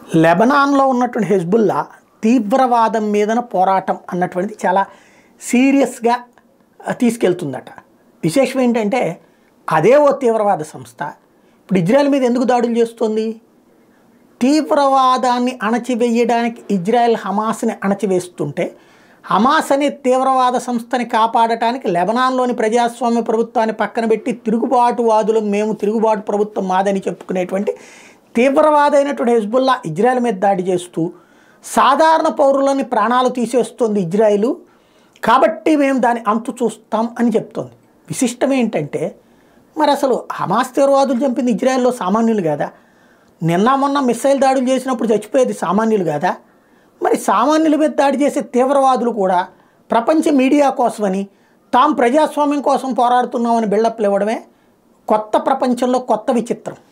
లెబనాన్లో ఉన్నటువంటి హెజ్బుల్లా తీవ్రవాదం మీదన పోరాటం అన్నటువంటిది చాలా సీరియస్గా తీసుకెళ్తుందట విశేషం ఏంటంటే అదే ఓ తీవ్రవాద సంస్థ ఇప్పుడు ఇజ్రాయెల్ మీద ఎందుకు దాడులు చేస్తుంది తీవ్రవాదాన్ని అణచివేయడానికి ఇజ్రాయెల్ హమాస్ని అణచివేస్తుంటే హమాస్ అనే తీవ్రవాద సంస్థని కాపాడటానికి లెబనాన్లోని ప్రజాస్వామ్య ప్రభుత్వాన్ని పక్కన పెట్టి తిరుగుబాటువాదులు మేము తిరుగుబాటు ప్రభుత్వం మాదని చెప్పుకునేటువంటి తీవ్రవాదైనటువంటి హెజ్బుల్లా ఇజ్రాయెల్ మీద దాడి చేస్తూ సాధారణ పౌరులని ప్రాణాలు తీసేస్తుంది ఇజ్రాయిలు కాబట్టి మేము దాని అంతు చూస్తాం అని చెప్తోంది విశిష్టం ఏంటంటే మరి అసలు హమాస్ తీవ్రవాదులు చంపింది ఇజ్రాయెల్లో సామాన్యులు కదా నిన్న మొన్న మిస్సైల్ దాడులు చేసినప్పుడు చచ్చిపోయేది సామాన్యులు కదా మరి సామాన్యుల మీద దాడి చేసే తీవ్రవాదులు కూడా ప్రపంచ మీడియా కోసమని తాము ప్రజాస్వామ్యం కోసం పోరాడుతున్నామని బిల్డప్లు ఇవ్వడమే కొత్త ప్రపంచంలో కొత్త విచిత్రం